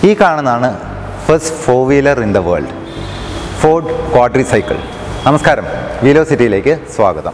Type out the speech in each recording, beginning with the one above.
ഈ കാണുന്നതാണ് first four wheeler in the world Ford quadricycle നമസ്കാരം വീലോ സിറ്റിയിലേക്ക് സ്വാഗതം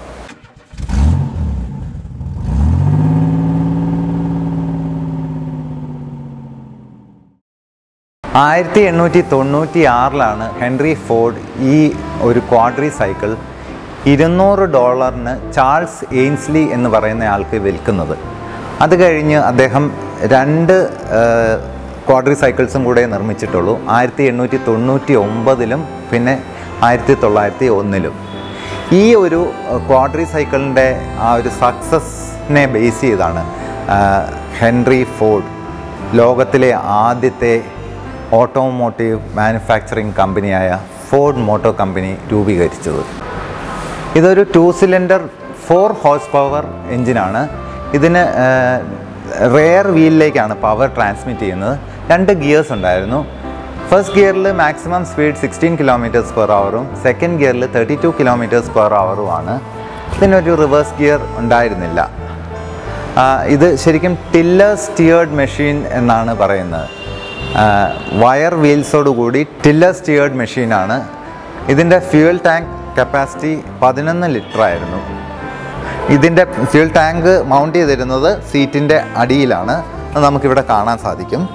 ആയിരത്തി എണ്ണൂറ്റി തൊണ്ണൂറ്റി ആറിലാണ് ഹെൻറി ഫോർഡ് ഈ ഒരു ക്വാഡ്രി സൈക്കിൾ ഇരുന്നൂറ് ഡോളറിന് ചാൾസ് എയിൻസ്ലി എന്ന് പറയുന്ന ആൾക്ക് വിൽക്കുന്നത് അത് കഴിഞ്ഞ് അദ്ദേഹം രണ്ട് ക്വാഡ്രി സൈക്കിൾസും കൂടെ നിർമ്മിച്ചിട്ടുള്ളൂ ആയിരത്തി എണ്ണൂറ്റി തൊണ്ണൂറ്റി ഒമ്പതിലും പിന്നെ ആയിരത്തി തൊള്ളായിരത്തി ഒന്നിലും ഈ ഒരു ക്വാഡ്രി സൈക്കിളിൻ്റെ ആ ഒരു സക്സസ്സിനെ ബേസ് ചെയ്താണ് ആ, ഹെൻറി ഫോർഡ് ലോകത്തിലെ ആദ്യത്തെ ഓട്ടോമോട്ടീവ് മാനുഫാക്ചറിങ് കമ്പനിയായ ഫോർഡ് മോട്ടോ കമ്പനി രൂപീകരിച്ചത് ഇതൊരു two cylinder four horsepower എഞ്ചിനാണ് ഇതിന് റെയർ വീലിലേക്കാണ് പവർ ട്രാൻസ്മിറ്റ് ചെയ്യുന്നത് രണ്ട് ഗിയേഴ്സ് ഉണ്ടായിരുന്നു ഫസ്റ്റ് ഗിയറിൽ maximum speed sixteen kilometres per അവറും സെക്കൻഡ് ഗിയറിൽ തേർട്ടി ടു കിലോമീറ്റേഴ്സ് പെർ അവറുമാണ് ഇതിനൊരു റിവേഴ്സ് ഗിയർ ഉണ്ടായിരുന്നില്ല ആ, ഇത് ശരിക്കും ടില്ലർ സ്റ്റിയേർഡ് മെഷീൻ എന്നാണ് പറയുന്നത് വയർ വീൽസോട് കൂടി ടില്ലർ സ്റ്റിയേർഡ് മെഷീനാണ് ഇതിൻ്റെ ഫ്യൂൽ ടാങ്ക് കപ്പാസിറ്റി പതിനൊന്ന് ലിറ്റർ ആയിരുന്നു ഇതിൻ്റെ ഫ്യൂൽ ടാങ്ക് മൗണ്ട് ചെയ്തിരുന്നത് സീറ്റിൻ്റെ അടിയിലാണ് അത് നമുക്കിവിടെ കാണാൻ സാധിക്കും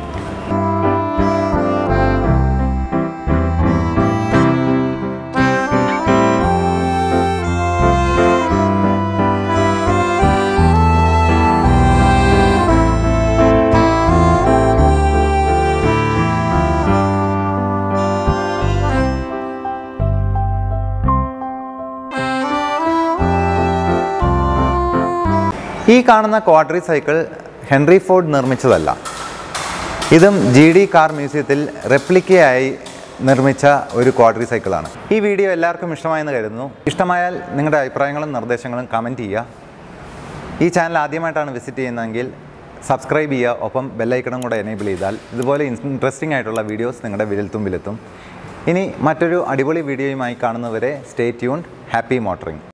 ഈ കാണുന്ന ക്വാഡ്രി സൈക്കിൾ ഹെൻറി ഫോർഡ് നിർമ്മിച്ചതല്ല ഇതും ജി ഡി കാർ മ്യൂസിയത്തിൽ റെപ്ലിക്കയായി നിർമ്മിച്ച ഒരു ക്വാഡ്രി സൈക്കിളാണ് ഈ വീഡിയോ എല്ലാവർക്കും ഇഷ്ടമായെന്ന് കരുതുന്നു ഇഷ്ടമായാൽ നിങ്ങളുടെ അഭിപ്രായങ്ങളും നിർദ്ദേശങ്ങളും കമൻറ്റ് ചെയ്യുക ഈ ചാനൽ ആദ്യമായിട്ടാണ് വിസിറ്റ് ചെയ്യുന്നതെങ്കിൽ സബ്സ്ക്രൈബ് ചെയ്യുക ഒപ്പം ബെല്ലൈക്കണും കൂടെ എനേബിൾ ചെയ്താൽ ഇതുപോലെ ഇൻട്രസ്റ്റിംഗ് ആയിട്ടുള്ള വീഡിയോസ് നിങ്ങളുടെ വിരൽത്തുമ്പിലെത്തും ഇനി മറ്റൊരു അടിപൊളി വീഡിയോയുമായി കാണുന്നവരെ സ്റ്റേ ട്യൂൺഡ് ഹാപ്പി മോട്ടറിംഗ്